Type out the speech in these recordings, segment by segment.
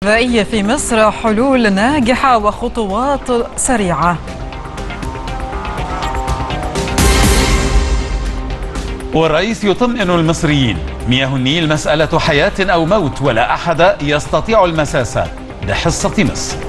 الغذائي في مصر حلول ناجحة وخطوات سريعة والرئيس يطمئن المصريين مياه النيل مسألة حياة أو موت ولا أحد يستطيع المساس بحصة مصر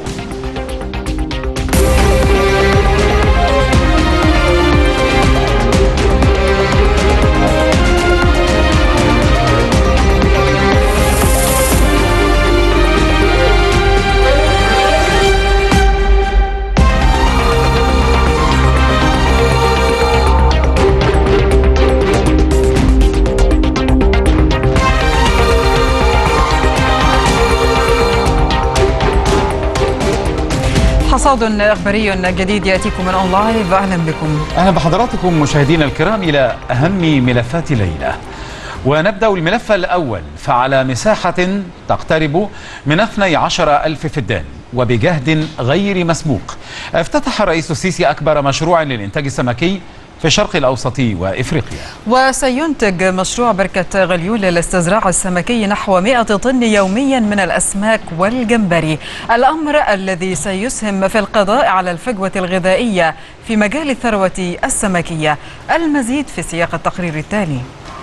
حصاد إخباري جديد يأتيكم من أون لايف أهلا بكم أهلا بحضراتكم مشاهدينا الكرام إلى أهم ملفات الليلة ونبدأ الملف الأول فعلى مساحة تقترب من 12 ألف فدان وبجهد غير مسبوق افتتح الرئيس السيسي أكبر مشروع للإنتاج السمكي في الشرق الأوسط وإفريقيا وسينتج مشروع بركة غليون للاستزراع السمكي نحو 100 طن يوميا من الأسماك والجمبري الأمر الذي سيسهم في القضاء على الفجوة الغذائية في مجال الثروة السمكية المزيد في سياق التقرير التالي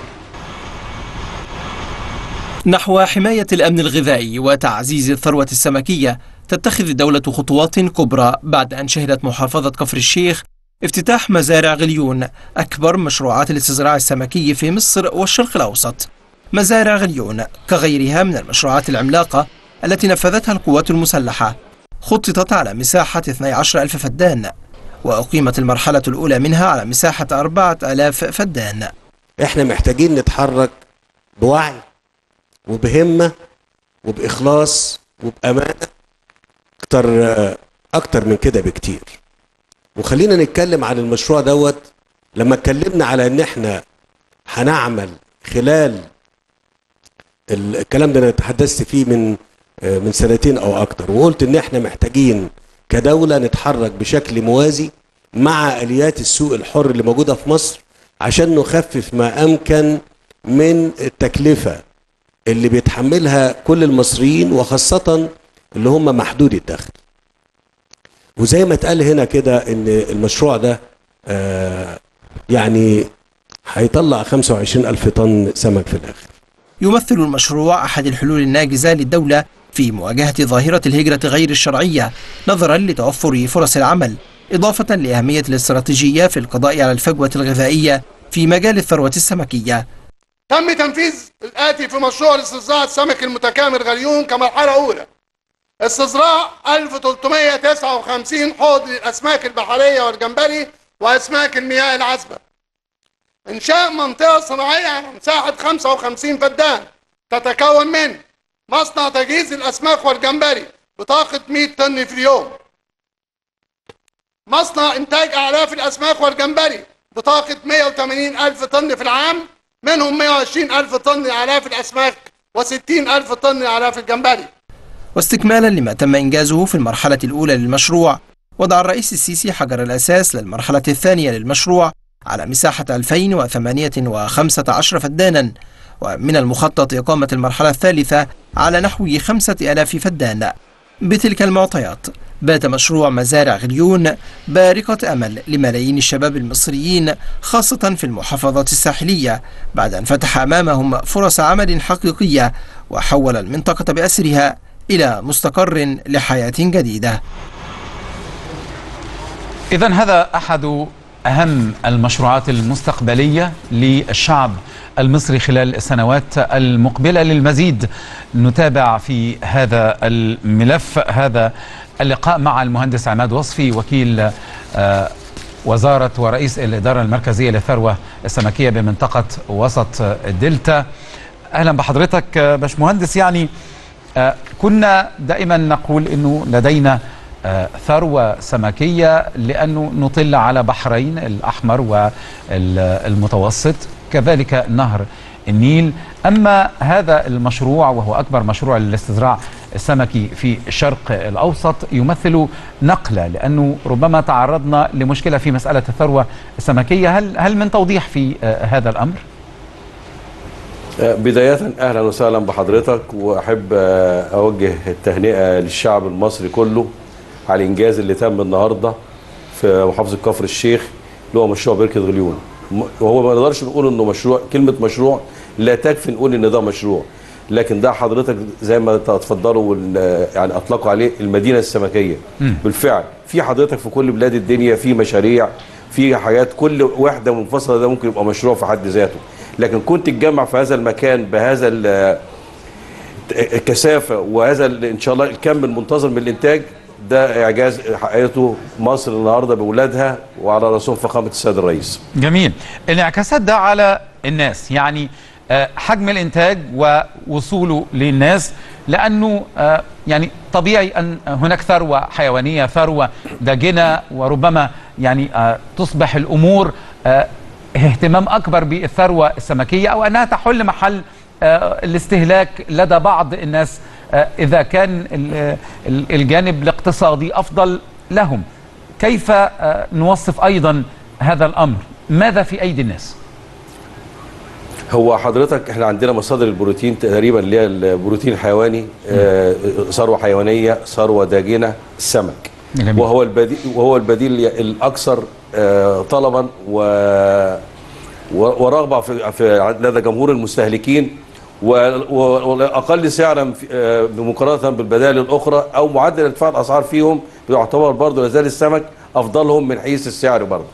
نحو حماية الأمن الغذائي وتعزيز الثروة السمكية تتخذ الدولة خطوات كبرى بعد أن شهدت محافظة كفر الشيخ افتتاح مزارع غليون أكبر مشروعات الاستزراع السمكي في مصر والشرق الأوسط مزارع غليون كغيرها من المشروعات العملاقة التي نفذتها القوات المسلحة خططت على مساحة 12 ألف فدان وأقيمت المرحلة الأولى منها على مساحة 4000 فدان احنا محتاجين نتحرك بوعي وبهمة وبإخلاص وبأمانة أكتر أكتر من كده بكتير وخلينا نتكلم عن المشروع دوت لما اتكلمنا على ان احنا هنعمل خلال الكلام ده انا تحدثت فيه من من سنتين او اكتر وقلت ان احنا محتاجين كدولة نتحرك بشكل موازي مع اليات السوق الحر اللي موجودة في مصر عشان نخفف ما امكن من التكلفة اللي بيتحملها كل المصريين وخاصة اللي هم محدود الدخل وزي ما اتقال هنا كده ان المشروع ده آه يعني هيطلع 25 ألف طن سمك في الآخر يمثل المشروع أحد الحلول الناجزة للدولة في مواجهة ظاهرة الهجرة غير الشرعية نظرا لتوفر فرص العمل إضافة لأهمية الاستراتيجية في القضاء على الفجوة الغذائية في مجال الثروة السمكية تم تنفيذ الآتي في مشروع الاستصدار السمك المتكامل غليون كمرحلة أولى استصدراء 1359 حوض للأسماك البحرية والجمبري وأسماك المياه العذبة إنشاء منطقة صناعية على مساحة 55 فدان تتكون من مصنع تجهيز الأسماك والجمبري بطاقة 100 طن في اليوم مصنع إنتاج أعلاف الأسماك والجمبري بطاقة 180 ألف طن في العام منهم 120 ألف طن أعلاف الأسماك و60 ألف طن أعلاف الجمبري واستكمالا لما تم إنجازه في المرحلة الأولى للمشروع وضع الرئيس السيسي حجر الأساس للمرحلة الثانية للمشروع على مساحة 2018 فدانا ومن المخطط إقامة المرحلة الثالثة على نحو 5000 فدان بتلك المعطيات بات مشروع مزارع غليون بارقة أمل لملايين الشباب المصريين خاصة في المحافظات الساحلية بعد أن فتح أمامهم فرص عمل حقيقية وحول المنطقة بأسرها إلى مستقر لحياة جديدة إذا هذا أحد أهم المشروعات المستقبلية للشعب المصري خلال السنوات المقبلة للمزيد نتابع في هذا الملف هذا اللقاء مع المهندس عماد وصفي وكيل وزارة ورئيس الإدارة المركزية للثروة السمكية بمنطقة وسط الدلتا أهلا بحضرتك باشمهندس يعني كنا دائما نقول أنه لدينا ثروة سمكية لأنه نطل على بحرين الأحمر والمتوسط كذلك نهر النيل أما هذا المشروع وهو أكبر مشروع للاستزراع السمكي في الشرق الأوسط يمثل نقلة لأنه ربما تعرضنا لمشكلة في مسألة الثروة السمكية هل, هل من توضيح في هذا الأمر؟ بداية أهلا وسهلا بحضرتك وأحب أوجه التهنئة للشعب المصري كله على الإنجاز اللي تم النهاردة في محافظة كفر الشيخ اللي هو مشروع بركة غليون م- وهو ما نقدرش نقول إنه مشروع كلمة مشروع لا تكفي نقول إن ده مشروع لكن ده حضرتك زي ما تفضلوا وال- يعني أطلقوا عليه المدينة السمكية بالفعل في حضرتك في كل بلاد الدنيا في مشاريع في حاجات كل وحدة منفصلة ده ممكن يبقى مشروع في حد ذاته لكن كنت تتجمع في هذا المكان بهذا ال- الكثافه وهذا ال- ان شاء الله الكم المنتظر من الانتاج ده اعجاز حققته مصر النهارده باولادها وعلى راسهم فخامه السيد الرئيس. جميل انعكاسات ده على الناس يعني آه، حجم الانتاج ووصوله للناس لانه آه، يعني طبيعي ان هناك ثروه حيوانيه ثروه داجنه وربما يعني آه، تصبح الامور آه، اهتمام اكبر بالثروه السمكيه او انها تحل محل آه، الاستهلاك لدى بعض الناس آه، اذا كان ال- ال- الجانب الاقتصادي افضل لهم كيف آه، نوصف ايضا هذا الامر ماذا في ايدي الناس هو حضرتك احنا عندنا مصادر البروتين تقريبا اللي هي البروتين الحيواني آه، ثروه حيوانيه ثروه داجنه السمك جميل. وهو البديل وهو البديل الاكثر آه، طلبا و و- ورغبه في, في لدى جمهور المستهلكين و- و- والاقل سعرا في- آه، بمقارنه بالبدائل الاخرى او معدل ارتفاع الاسعار فيهم بيعتبر برضه لازال السمك افضلهم من حيث السعر برضه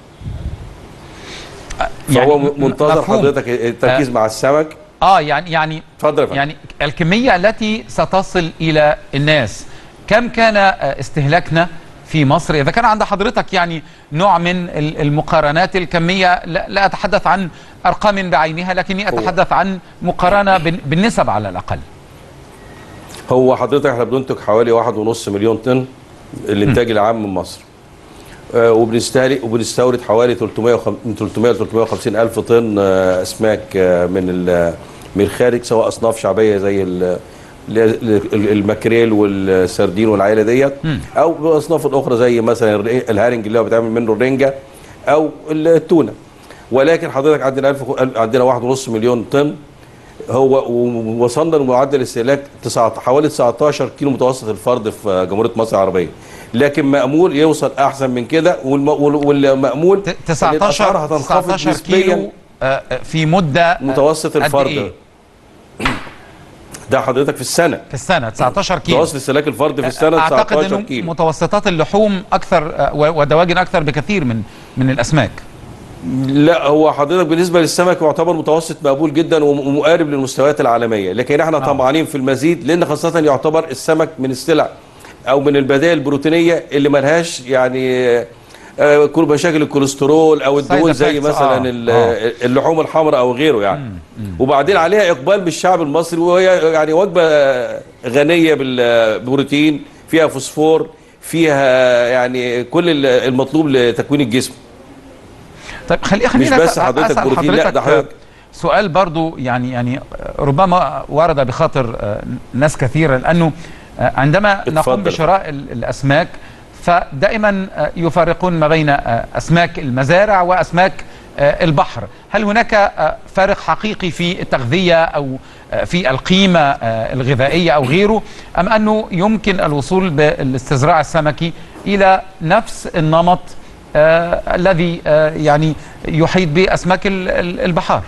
فهو م- منتظر مفهوم. حضرتك التركيز مع السمك اه يعني يعني اتفضل يا فندم. يعني الكميه التي ستصل الى الناس كم كان آه، استهلاكنا في مصر اذا كان عند حضرتك يعني نوع من ال- المقارنات الكميه لا, لا اتحدث عن ارقام بعينها لكني اتحدث عن مقارنه بال- بالنسب على الاقل هو حضرتك احنا بننتج حوالي واحد ونص مليون طن الانتاج العام من مصر آه، وبنستهلك وبنستورد حوالي 300 وخم- من 300 ل 350 الف طن آه، اسماك آه، من ال- من الخارج سواء اصناف شعبيه زي ال- ال- ال- الماكريل والسردين والعائله ديت او باصناف الاخرى زي مثلا الر- الهارنج اللي هو بيتعمل منه الرنجه او التونه ولكن حضرتك عندنا ألف عندنا واحد ونص مليون طن هو ووصلنا لمعدل استهلاك تسعة حوالي 19 كيلو متوسط الفرد في جمهوريه مصر العربيه لكن مأمول يوصل احسن من كده والم- وال- والمأمول ت- إن الأسعار 19 هتنخفض 19 نسبياً كيلو آه، آه، في مده آه، متوسط قد الفرد إيه؟ ده حضرتك في السنه في السنه 19 كيلو متوسط استهلاك الفرد في السنه اعتقد 19 انه كيلو متوسطات اللحوم اكثر آه، و- ودواجن اكثر بكثير من من الاسماك لا هو حضرتك بالنسبه للسمك يعتبر متوسط مقبول جدا وم- ومقارب للمستويات العالميه لكن احنا طمعانين في المزيد لان خاصه يعتبر السمك من السلع او من البدائل البروتينيه اللي ملهاش يعني آه، كل مشاكل الكوليسترول او الدهون Side زي effects، مثلا آه، ال- آه. اللحوم الحمراء او غيره يعني وبعدين عليها اقبال من الشعب المصري وهي يعني وجبه غنيه بالبروتين فيها فوسفور فيها يعني كل ال- المطلوب لتكوين الجسم طيب خلي خلينا مش بس أسأل- حضرتك أسأل بروتين، لا، ده حضرتك- سؤال برضو يعني يعني ربما ورد بخاطر آه، ناس كثيرة لأنه آه، عندما نقوم اتفضل. بشراء ال- الأسماك فدائما آه، يفرقون ما بين آه، أسماك المزارع وأسماك آه، البحر هل هناك آه، فارق حقيقي في التغذية أو آه، في القيمة آه، الغذائية أو غيره أم أنه يمكن الوصول بالاستزراع السمكي إلى نفس النمط آه الذي آه يعني يحيط باسماك ال- ال- البحار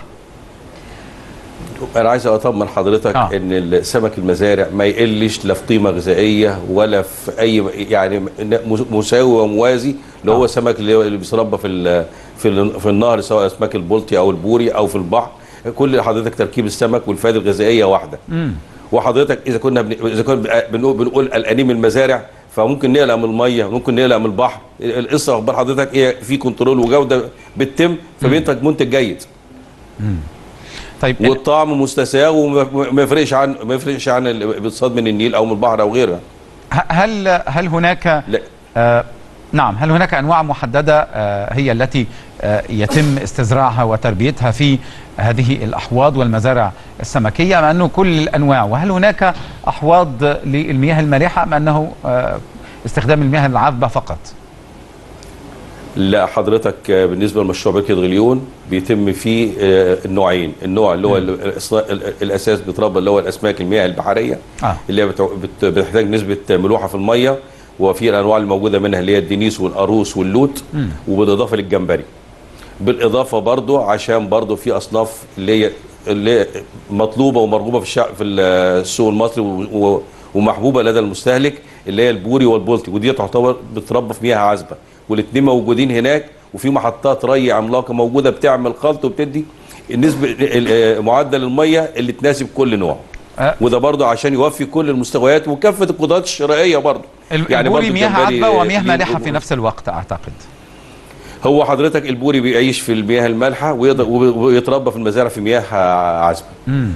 انا عايز اطمن حضرتك آه. آه. ان السمك المزارع ما يقلش لا في قيمه غذائيه ولا في اي يعني م- مساوي وموازي اللي هو آه. السمك اللي, هو- اللي بيتربى في ال- في ال- في النهر سواء اسماك البلطي او البوري او في البحر كل حضرتك تركيب السمك والفائده الغذائيه واحده وحضرتك اذا كنا بن... اذا كنا بنقول بنقول قلقانين من المزارع فممكن نقلق من الميه ممكن نقلق من البحر القصه اخبار حضرتك ايه في كنترول وجوده بتتم فبينتج منتج جيد طيب والطعم مستساغ وما ما يفرقش عن ما يفرقش عن اللي بيتصاد من النيل او من البحر او غيره ه- هل هل هناك لا آه نعم هل هناك انواع محدده آه هي التي آه يتم استزراعها وتربيتها في هذه الاحواض والمزارع السمكيه ام انه كل الانواع وهل هناك احواض للمياه المالحه ام انه آه استخدام المياه العذبه فقط لا حضرتك آه، بالنسبه لمشروع بركه غليون بيتم فيه آه، النوعين النوع اللي هو ال- الإص- ال- الاساس بيتربى اللي هو الاسماك المياه البحريه آه. اللي هي بتع- بت- بتحتاج نسبه ملوحه في الميه وفي الانواع الموجوده منها اللي هي الدنيس والقاروص واللوت وبالاضافه للجمبري بالاضافه برضو عشان برضو في اصناف اللي هي اللي هي مطلوبه ومرغوبه في الشعب في السوق المصري و- و- ومحبوبه لدى المستهلك اللي هي البوري والبولتي ودي تعتبر بتربى في مياه عذبه والاثنين موجودين هناك وفي محطات ري عملاقه موجوده بتعمل خلط وبتدي النسبه ال- ال- معدل الميه اللي تناسب كل نوع أه. وده برضه عشان يوفي كل المستويات وكافه القدرات الشرائيه برضه يعني البوري برضه مياه الجمبري عذبه ومياه ليه- مالحه في نفس الوقت اعتقد هو حضرتك البوري بيعيش في المياه المالحه ويقدر- ويتربى في المزارع في مياه عذبه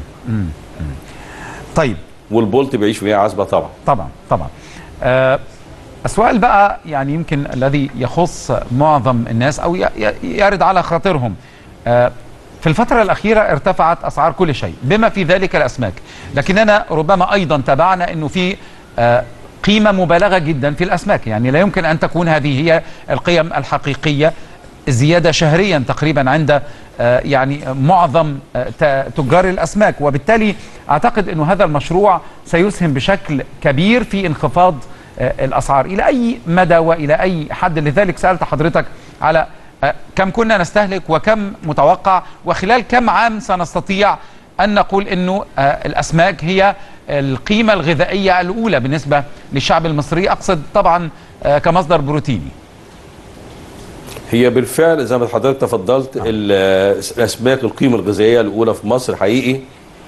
طيب والبولت بيعيش في مياه عذبه طبعا طبعا طبعا آه السؤال بقى يعني يمكن الذي يخص معظم الناس او ي- ي- يرد على خاطرهم آه في الفترة الأخيرة ارتفعت أسعار كل شيء بما في ذلك الأسماك لكننا ربما أيضا تابعنا أنه في آه قيمة مبالغة جدا في الأسماك يعني لا يمكن أن تكون هذه هي القيم الحقيقية زيادة شهريا تقريبا عند آه، يعني معظم آه، ت- تجار الأسماك وبالتالي أعتقد أنه هذا المشروع سيسهم بشكل كبير في انخفاض آه، الأسعار إلى أي مدى وإلى أي حد لذلك سألت حضرتك على آه، كم كنا نستهلك وكم متوقع وخلال كم عام سنستطيع أن نقول أنه آه، الأسماك هي القيمة الغذائية الأولى بالنسبة للشعب المصري أقصد طبعا آه، كمصدر بروتيني هي بالفعل زي ما حضرتك تفضلت ال- الاسماك القيمه الغذائيه الاولى في مصر حقيقي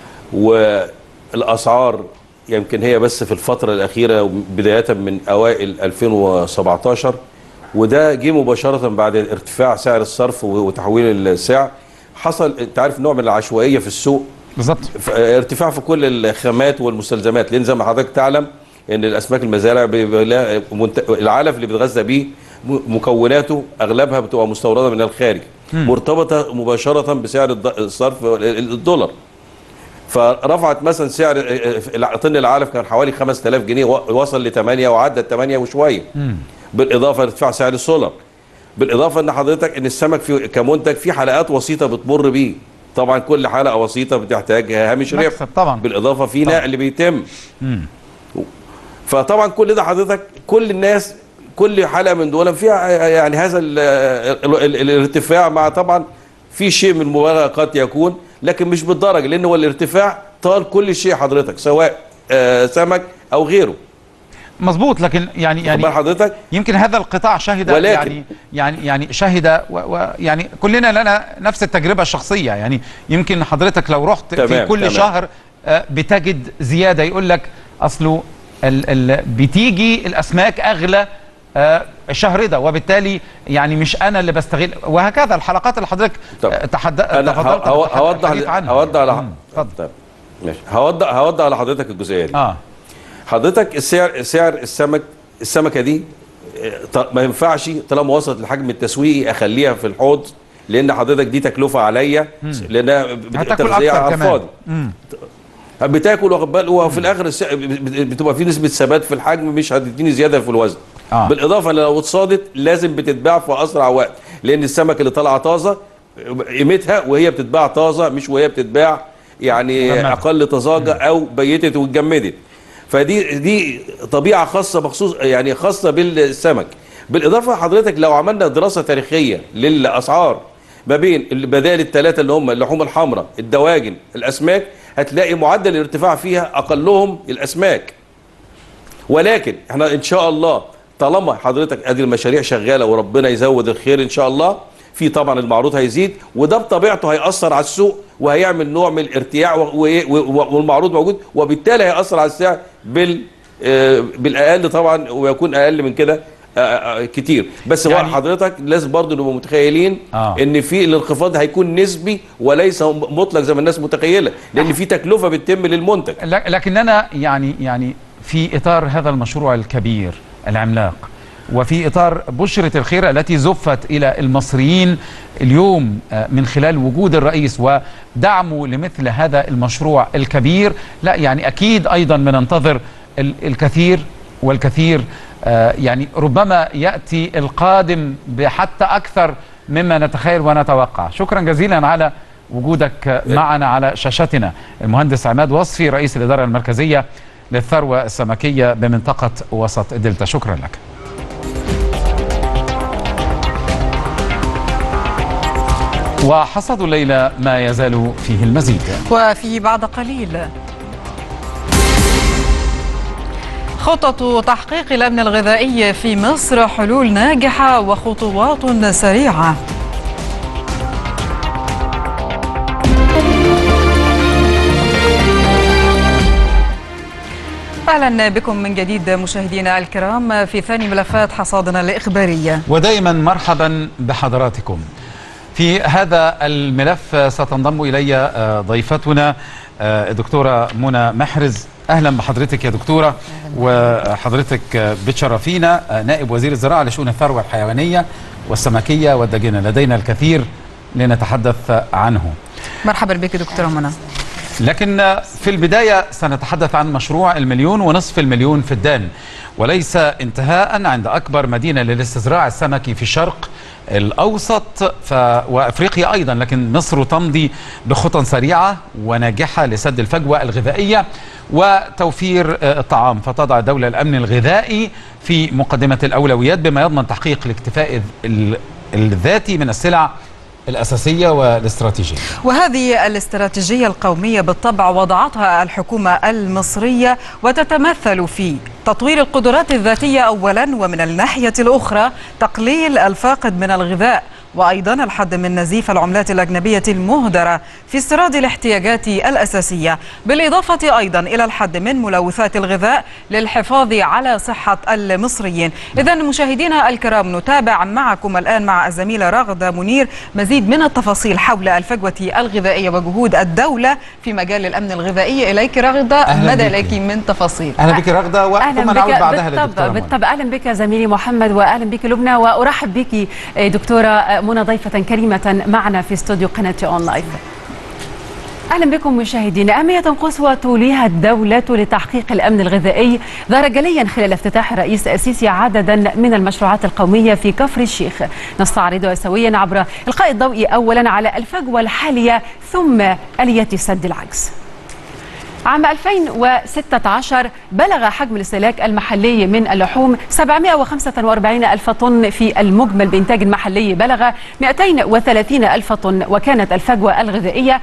والاسعار يمكن هي بس في الفتره الاخيره بدايه من اوائل 2017 وده جه مباشره بعد ارتفاع سعر الصرف وتحويل السعر حصل انت عارف نوع من العشوائيه في السوق بالظبط ف- ارتفاع في كل الخامات والمستلزمات لان زي ما حضرتك تعلم ان الاسماك المزارع بيبقى لها منت- العلف اللي بيتغذى بيه م- مكوناته اغلبها بتبقى مستورده من الخارج مرتبطه مباشره بسعر الض- الصرف ال- الدولار فرفعت مثلا سعر اه، اه، طن العلف كان حوالي 5000 جنيه و- وصل ل 8 وعدى 8 وشويه بالاضافه لارتفاع سعر السولر بالاضافه ان حضرتك ان السمك في كمنتج في حلقات وسيطه بتمر بيه طبعا كل حلقه وسيطه بتحتاج هامش ربح مكسب طبعا بالاضافه في طبعاً. نقل بيتم فطبعا كل ده حضرتك كل الناس كل حلقه من دول فيها يعني هذا ال ال ال الارتفاع مع طبعا في شيء من المبالغه قد يكون لكن مش بالدرجه لان هو الارتفاع طال كل شيء حضرتك سواء آه، سمك او غيره مظبوط لكن يعني يعني يعني حضرتك يمكن هذا القطاع شهد ولكن- يعني يعني يعني شهد ويعني كلنا لنا نفس التجربه الشخصيه يعني يمكن حضرتك لو رحت في تمام، كل تمام. شهر آه، بتجد زياده يقول لك اصله ال ال بتيجي الاسماك اغلى آه، الشهر ده وبالتالي يعني مش انا اللي بستغل وهكذا الحلقات اللي حضرتك طب آه، تحد... انا تفضلت هو- بالتح- هوضح الحديث عنها. هوضح على مم، اتفضل طيب ماشي هوضح هوضح على حضرتك الجزئيه دي اه حضرتك السعر سعر السمك السمكه دي آه، ط- ما ينفعش طالما وصلت للحجم التسويقي اخليها في الحوض لان حضرتك دي تكلفه عليا لانها بت- هتاكل تغذية اكتر على كمان الفاضي مم. بتاكل واخد بالك وفي الاخر السعر بت- بتبقى في نسبه ثبات في الحجم مش هتديني زياده في الوزن آه. بالاضافه لو اتصادت لازم بتتباع في اسرع وقت لان السمك اللي طالعه طازه قيمتها وهي بتتباع طازه مش وهي بتتباع يعني جمدت. اقل طازجه او بيتت واتجمدت فدي دي طبيعه خاصه مخصوص يعني خاصه بالسمك بالاضافه حضرتك لو عملنا دراسه تاريخيه للاسعار ما بين البدائل الثلاثه اللي هم اللحوم الحمراء الدواجن الاسماك هتلاقي معدل الارتفاع فيها اقلهم الاسماك ولكن احنا ان شاء الله طالما حضرتك ادي المشاريع شغاله وربنا يزود الخير ان شاء الله في طبعا المعروض هيزيد وده بطبيعته هيأثر على السوق وهيعمل نوع من الارتياع و- و- و- والمعروض موجود وبالتالي هيأثر على السعر بال آه، بالاقل طبعا ويكون اقل من كده آه، آه، كتير بس هو يعني- حضرتك لازم برضه نبقى متخيلين آه. ان في الانخفاض هيكون نسبي وليس مطلق زي ما الناس متخيله لان في تكلفه بتتم للمنتج لك- لكننا يعني يعني في اطار هذا المشروع الكبير العملاق وفي اطار بشره الخير التي زفت الى المصريين اليوم آه، من خلال وجود الرئيس ودعمه لمثل هذا المشروع الكبير لا يعني اكيد ايضا بننتظر ال- الكثير والكثير آه، يعني ربما ياتي القادم بحتى اكثر مما نتخيل ونتوقع شكرا جزيلا على وجودك معنا على شاشتنا المهندس عماد وصفي رئيس الاداره المركزيه للثروه السمكيه بمنطقه وسط الدلتا شكرا لك وحصاد الليله ما يزال فيه المزيد وفي بعد قليل خطط تحقيق الأمن الغذائي في مصر حلول ناجحة وخطوات سريعة اهلا بكم من جديد مشاهدينا الكرام في ثاني ملفات حصادنا الاخباريه ودائما مرحبا بحضراتكم في هذا الملف ستنضم الي آه، ضيفتنا آه، الدكتوره منى محرز اهلا بحضرتك يا دكتوره وحضرتك آه، بتشرفينا آه، نائب وزير الزراعه لشؤون الثروه الحيوانيه والسمكيه والداجنه لدينا الكثير لنتحدث عنه مرحبا بك دكتوره منى لكن في البداية سنتحدث عن مشروع المليون ونصف المليون فدان وليس انتهاء عند أكبر مدينة للاستزراع السمكي في الشرق الأوسط ف... وأفريقيا أيضا لكن مصر تمضي بخطى سريعة وناجحة لسد الفجوة الغذائية وتوفير آه، الطعام فتضع الدولة الأمن الغذائي في مقدمة الأولويات بما يضمن تحقيق الاكتفاء ال- الذاتي من السلع الأساسية والاستراتيجية وهذه الاستراتيجية القومية بالطبع وضعتها الحكومة المصرية وتتمثل في تطوير القدرات الذاتية أولا ومن الناحية الأخرى تقليل الفاقد من الغذاء وأيضا الحد من نزيف العملات الأجنبية المهدرة في استيراد الاحتياجات الأساسية بالإضافة أيضا إلى الحد من ملوثات الغذاء للحفاظ على صحة المصريين إذا مشاهدينا الكرام نتابع معكم الآن مع الزميلة راغدة منير مزيد من التفاصيل حول الفجوة الغذائية وجهود الدولة في مجال الأمن الغذائي إليك راغدة أهلاً مدى بك. لك من تفاصيل أهلا بك رغدة اهلا ثم نعود بك بعدها بالطبع للدكتورة منى. بالطبع اهلا بك زميلي محمد واهلا بك لبنى وارحب بك آه، دكتوره منى ضيفه كريمه معنا في استوديو قناه اون لايف اهلا بكم مشاهدينا اهميه قصوى توليها الدوله لتحقيق الامن الغذائي ظهر جليا خلال افتتاح الرئيس السيسي عددا من المشروعات القوميه في كفر الشيخ نستعرضها سويا عبر القاء الضوء اولا على الفجوه الحاليه ثم اليات سد العجز عام 2016 بلغ حجم الاستهلاك المحلي من اللحوم 745 ألف طن في المجمل بإنتاج المحلي بلغ 230 ألف طن وكانت الفجوة الغذائية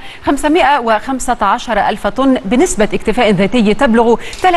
515 ألف طن بنسبة اكتفاء ذاتي تبلغ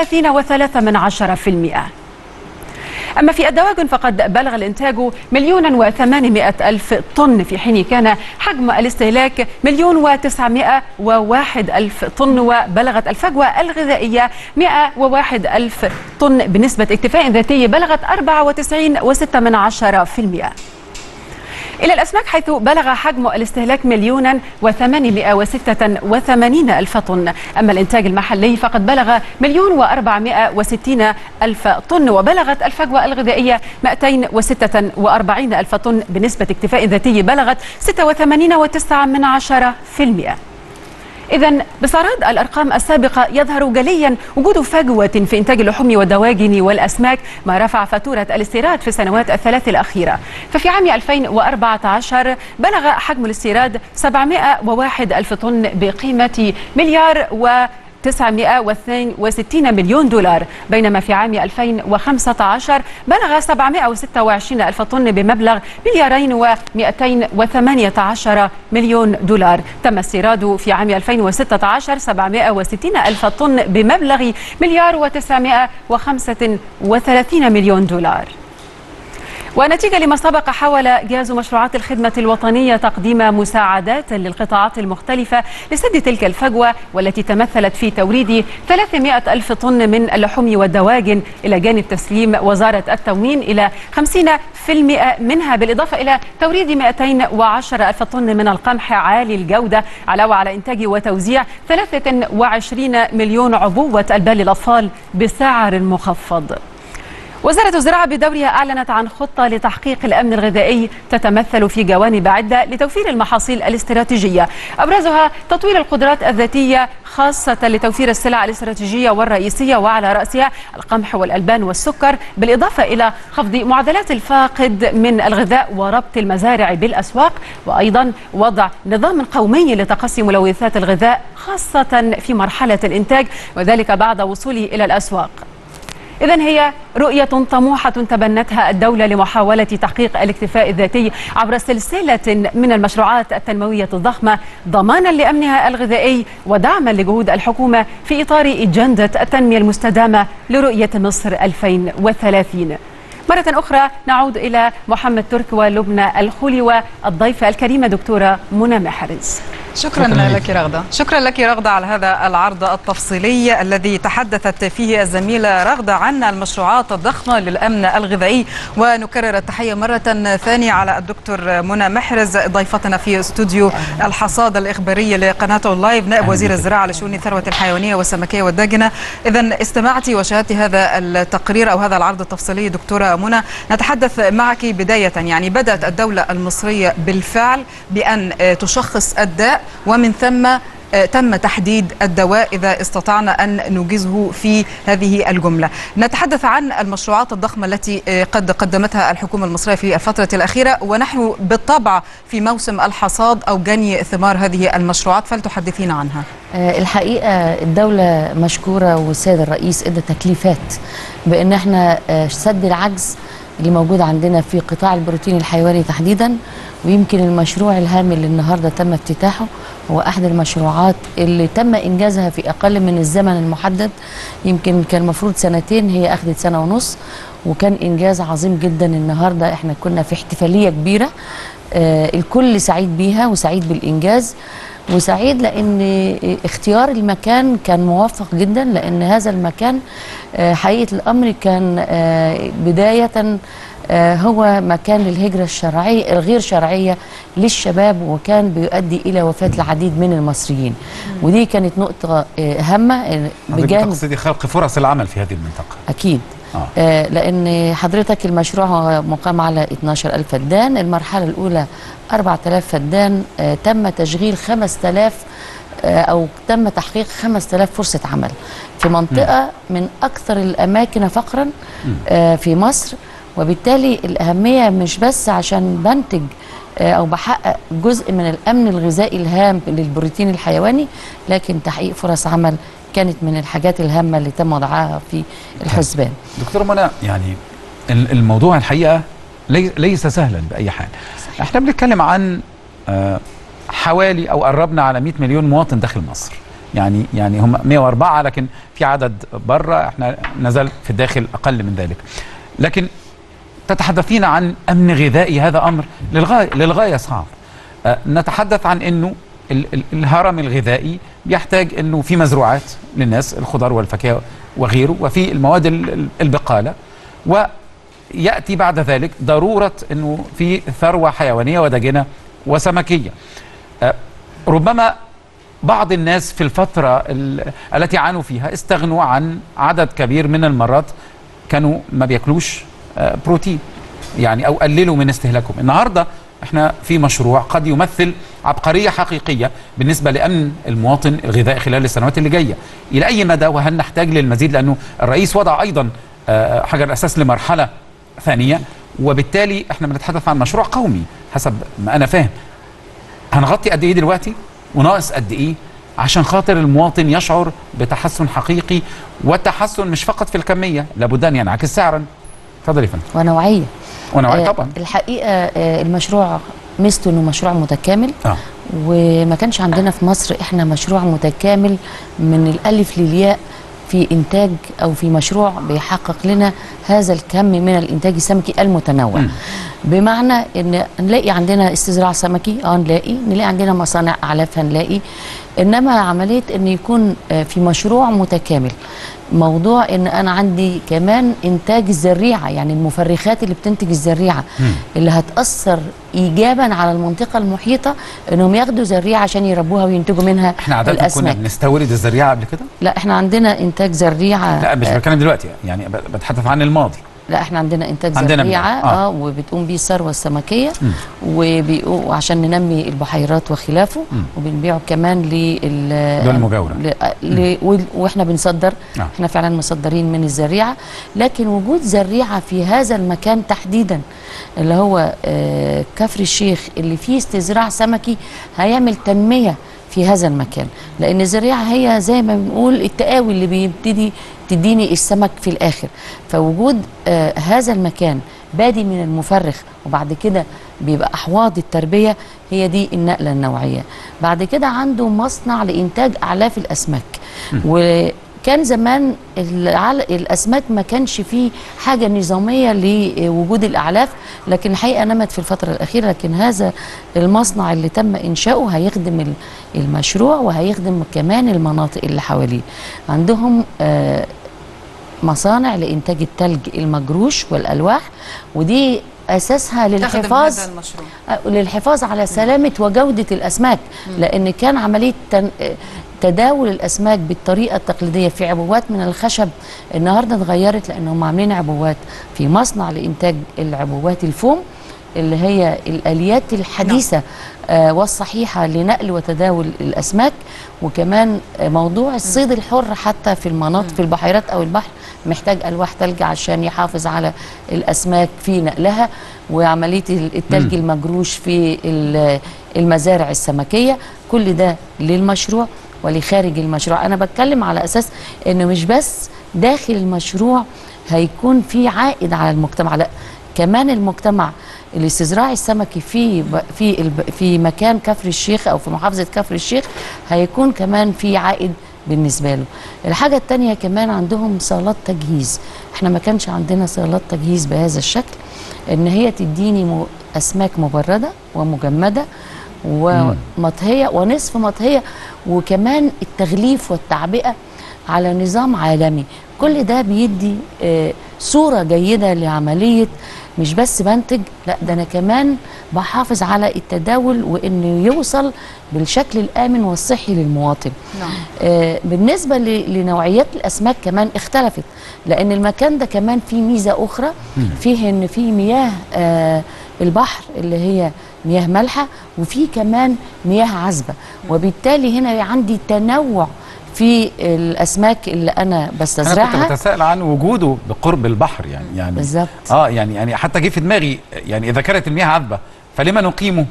30.3% أما في الدواجن فقد بلغ الإنتاج مليون وثمانمائة ألف طن في حين كان حجم الاستهلاك مليون وتسعمائة وواحد ألف طن وبلغت الفجوة الغذائية مائة وواحد ألف طن بنسبة اكتفاء ذاتي بلغت أربعة وتسعين وستة من عشرة في المئة إلى الأسماك حيث بلغ حجم الاستهلاك مليونا وثمانمائة وستة وثمانين ألف طن أما الإنتاج المحلي فقد بلغ مليون وأربعمائة وستين ألف طن وبلغت الفجوة الغذائية 246 ألف طن بنسبة اكتفاء ذاتي بلغت 86.9 من عشرة في المئة إذا بسراد الأرقام السابقة يظهر جليا وجود فجوة في إنتاج اللحوم والدواجن والأسماك ما رفع فاتورة الاستيراد في السنوات الثلاث الأخيرة ففي عام 2014 بلغ حجم الاستيراد 701 ألف طن بقيمة مليار و 962 مليون دولار بينما في عام 2015 بلغ 726 ألف طن بمبلغ مليارين و218 مليون دولار تم استيراد في عام 2016 760 ألف طن بمبلغ مليار و935 مليون دولار ونتيجة لما سبق حاول جهاز مشروعات الخدمة الوطنية تقديم مساعدات للقطاعات المختلفة لسد تلك الفجوة والتي تمثلت في توريد 300 ألف طن من اللحوم والدواجن إلى جانب تسليم وزارة التموين إلى 50% منها بالإضافة إلى توريد 210 ألف طن من القمح عالي الجودة علاوة على إنتاج وتوزيع 23 مليون عبوة البال للأطفال بسعر مخفض وزارة الزراعة بدورها أعلنت عن خطة لتحقيق الأمن الغذائي تتمثل في جوانب عدة لتوفير المحاصيل الاستراتيجية أبرزها تطوير القدرات الذاتية خاصة لتوفير السلع الاستراتيجية والرئيسية وعلى رأسها القمح والألبان والسكر بالإضافة إلى خفض معدلات الفاقد من الغذاء وربط المزارع بالأسواق وأيضا وضع نظام قومي لتقصي ملوثات الغذاء خاصة في مرحلة الإنتاج وذلك بعد وصوله إلى الأسواق إذا هي رؤية طموحة تبنتها الدولة لمحاولة تحقيق الاكتفاء الذاتي عبر سلسلة من المشروعات التنموية الضخمة ضمانا لأمنها الغذائي ودعما لجهود الحكومة في إطار أجندة التنمية المستدامة لرؤية مصر 2030 مرة أخرى نعود إلى محمد ترك ولبنى الخولي والضيفة الكريمة دكتورة منى محرز شكرا, شكرا لك رغدة شكرا لك رغدة على هذا العرض التفصيلي الذي تحدثت فيه الزميلة رغدة عن المشروعات الضخمة للأمن الغذائي ونكرر التحية مرة ثانية على الدكتور منى محرز ضيفتنا في استوديو الحصاد الإخباري لقناة لايف نائب وزير الزراعة لشؤون الثروة الحيوانية والسمكية والداجنة إذا استمعتي وشاهدتي هذا التقرير أو هذا العرض التفصيلي دكتورة منى نتحدث معك بداية يعني بدأت الدولة المصرية بالفعل بأن تشخص الداء ومن ثم تم تحديد الدواء إذا استطعنا أن نوجزه في هذه الجملة نتحدث عن المشروعات الضخمة التي قد قدمتها الحكومة المصرية في الفترة الأخيرة ونحن بالطبع في موسم الحصاد أو جني ثمار هذه المشروعات فلتحدثينا عنها الحقيقة الدولة مشكورة والسيد الرئيس ادى تكليفات بأن احنا سد العجز اللي موجود عندنا في قطاع البروتين الحيواني تحديدا ويمكن المشروع الهام اللي النهارده تم افتتاحه هو احد المشروعات اللي تم انجازها في اقل من الزمن المحدد يمكن كان المفروض سنتين هي اخذت سنه ونص وكان انجاز عظيم جدا النهارده احنا كنا في احتفاليه كبيره آه الكل سعيد بيها وسعيد بالانجاز وسعيد لان اختيار المكان كان موفق جدا لان هذا المكان آه حقيقه الامر كان آه بدايه هو مكان للهجرة الشرعية الغير شرعية للشباب وكان بيؤدي إلى وفاة العديد من المصريين ودي كانت نقطة هامة بجانب تقصدي خلق فرص العمل في هذه المنطقة أكيد آه. آه لأن حضرتك المشروع هو مقام على 12 ألف فدان المرحلة الأولى 4000 فدان آه تم تشغيل 5000 أو تم تحقيق 5000 فرصة عمل في منطقة م. من أكثر الأماكن فقرا في مصر وبالتالي الأهمية مش بس عشان بنتج أو بحقق جزء من الأمن الغذائي الهام للبروتين الحيواني لكن تحقيق فرص عمل كانت من الحاجات الهامة اللي تم وضعها في الحسبان دكتورة منى يعني الموضوع الحقيقة ليس سهلا بأي حال صحيح. احنا بنتكلم عن حوالي أو قربنا على 100 مليون مواطن داخل مصر يعني يعني هم 104 لكن في عدد بره احنا نزل في الداخل أقل من ذلك لكن تتحدثين عن امن غذائي هذا امر للغايه للغايه صعب أه نتحدث عن انه ال ال الهرم الغذائي بيحتاج انه في مزروعات للناس الخضار والفاكهه وغيره وفي المواد البقاله وياتي بعد ذلك ضروره انه في ثروه حيوانيه وداجنه وسمكيه أه ربما بعض الناس في الفتره التي عانوا فيها استغنوا عن عدد كبير من المرات كانوا ما بياكلوش بروتين يعني او قللوا من استهلاكهم النهارده احنا في مشروع قد يمثل عبقريه حقيقيه بالنسبه لامن المواطن الغذائي خلال السنوات اللي جايه الى اي مدى وهل نحتاج للمزيد لانه الرئيس وضع ايضا حجر الاساس لمرحله ثانيه وبالتالي احنا بنتحدث عن مشروع قومي حسب ما انا فاهم هنغطي قد ايه دلوقتي وناقص قد ايه عشان خاطر المواطن يشعر بتحسن حقيقي والتحسن مش فقط في الكميه لابد ان ينعكس سعرا اتفضلي يا فندم ونوعيه ونوعيه طبعا الحقيقه آه المشروع ميزته انه مشروع متكامل آه. وما كانش عندنا في مصر احنا مشروع متكامل من الالف للياء في انتاج او في مشروع بيحقق لنا هذا الكم من الانتاج السمكي المتنوع م. بمعنى ان نلاقي عندنا استزراع سمكي اه نلاقي نلاقي عندنا مصانع اعلاف هنلاقي انما عمليه ان يكون في مشروع متكامل موضوع ان انا عندي كمان انتاج الزريعه يعني المفرخات اللي بتنتج الزريعه م. اللي هتاثر ايجابا على المنطقه المحيطه انهم ياخدوا زريعه عشان يربوها وينتجوا منها احنا عاده الاسماك كنا بنستورد الزريعه قبل كده لا احنا عندنا انتاج زريعه لا مش بتكلم دلوقتي يعني بتحدث عن الماضي لا احنا عندنا انتاج عندنا زريعه مياه. آه. اه وبتقوم بيه الثروه السمكيه وبيقوم وعشان ننمي البحيرات وخلافه وبنبيعه كمان لل دول المجاورة. ل... ل... وال- واحنا بنصدر آه. احنا فعلا مصدرين من الزريعه لكن وجود زريعه في هذا المكان تحديدا اللي هو آه كفر الشيخ اللي فيه استزراع سمكي هيعمل تنميه في هذا المكان لان الزريعه هي زي ما بنقول التقاوي اللي بيبتدي تديني السمك في الاخر فوجود آه هذا المكان بادي من المفرخ وبعد كده بيبقى احواض التربيه هي دي النقله النوعيه بعد كده عنده مصنع لانتاج اعلاف الاسماك وكان زمان العل... الاسماك ما كانش فيه حاجه نظاميه لوجود الاعلاف لكن الحقيقه نمت في الفتره الاخيره لكن هذا المصنع اللي تم انشاؤه هيخدم ال- المشروع وهيخدم كمان المناطق اللي حواليه عندهم آه مصانع لإنتاج التلج المجروش والألواح ودي أساسها تخدم للحفاظ هذا المشروع آه، للحفاظ على سلامة وجودة الأسماك لأن كان عملية تن... آه، تداول الأسماك بالطريقة التقليدية في عبوات من الخشب النهاردة اتغيرت لأنهم عاملين عبوات في مصنع لإنتاج العبوات الفوم اللي هي الآليات الحديثة آه والصحيحة لنقل وتداول الأسماك وكمان آه موضوع الصيد الحر حتى في المناطق في البحيرات أو البحر محتاج ألواح تلج عشان يحافظ على الأسماك في نقلها وعملية التلج المجروش في ال- المزارع السمكية كل ده للمشروع ولخارج المشروع أنا بتكلم على أساس إنه مش بس داخل المشروع هيكون في عائد على المجتمع لا كمان المجتمع الاستزراع السمكي في ب- في الب- في مكان كفر الشيخ او في محافظه كفر الشيخ هيكون كمان في عائد بالنسبه له. الحاجه الثانيه كمان عندهم صالات تجهيز، احنا ما كانش عندنا صالات تجهيز بهذا الشكل ان هي تديني م- اسماك مبرده ومجمده ومطهيه ونصف مطهيه وكمان التغليف والتعبئه على نظام عالمي كل ده بيدي آه، صورة جيدة لعملية مش بس بنتج لا ده أنا كمان بحافظ على التداول وإنه يوصل بالشكل الآمن والصحي للمواطن نعم آه، بالنسبة ل- لنوعيات الأسماك كمان اختلفت لأن المكان ده كمان فيه ميزة أخرى فيه إن فيه مياه آه، البحر اللي هي مياه مالحة وفيه كمان مياه عذبة وبالتالي هنا عندي تنوع في الأسماك اللي أنا انا كنت بستزرعها بتساءل عن وجوده بقرب البحر يعني يعني بالظبط. اه يعني يعني حتى جه في دماغي يعني اذا كانت المياه عذبه فلما نقيمه